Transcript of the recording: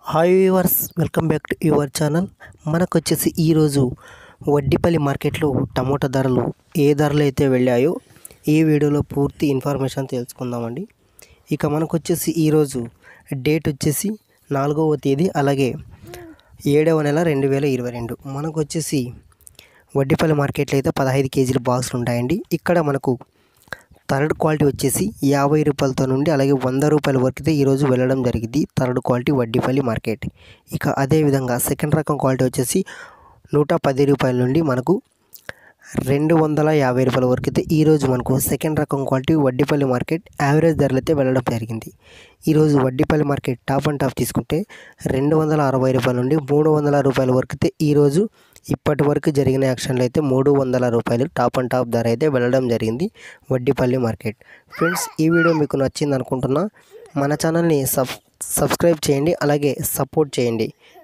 hi viewers welcome back to your channel మనకు వచ్చేసి ఈరోజు వడ్డిపల్లి మార్కెట్లో టమోటా ధరలు ఏ ధరలు అయితే వెళ్ళాయో ఈ వీడియోలో పూర్తి ఇన్ఫర్మేషన్ తెలుసుకుందామండి ఇక మనకు వచ్చేసి ఈరోజు డేట్ వచ్చేసి నాలుగవ తేదీ అలాగే ఏడవ నెల రెండు వేల ఇరవై రెండు మనకు వచ్చేసి వడ్డిపల్లి మార్కెట్లో అయితే పదహైదు కేజీల బాక్సులు ఉంటాయండి ఇక్కడ మనకు థర్డ్ క్వాలిటీ వచ్చేసి యాభై రూపాయలతో నుండి అలాగే వంద రూపాయల వరకు అయితే ఈరోజు వెళ్ళడం జరిగింది థర్డ్ క్వాలిటీ వడ్డీపల్లి మార్కెట్ ఇక అదేవిధంగా సెకండ్ రకం క్వాలిటీ వచ్చేసి నూట పది రూపాయల నుండి మనకు రెండు వందల యాభై రూపాయల వరకు అయితే ఈరోజు మనకు సెకండ్ రకం క్వాలిటీ వడ్డీపల్లి మార్కెట్ యావరేజ్ ధరలు అయితే వెళ్ళడం జరిగింది ఈరోజు Vaddipalli market top and top తీసుకుంటే రెండు వందల అరవై రూపాయల నుండి మూడు వందల రూపాయల వరకు అయితే ఈరోజు ఇప్పటి వరకు జరిగిన యాక్షన్లో అయితే మూడు వందల రూపాయలు టాప్ అండ్ టాప్ ధర అయితే వెళ్ళడం జరిగింది వడ్డీపల్లి మార్కెట్ ఫ్రెండ్స్ ఈ వీడియో మీకు నచ్చింది అనుకుంటున్నా మన ఛానల్ని సబ్ సబ్స్క్రైబ్ చేయండి అలాగే సపోర్ట్ చేయండి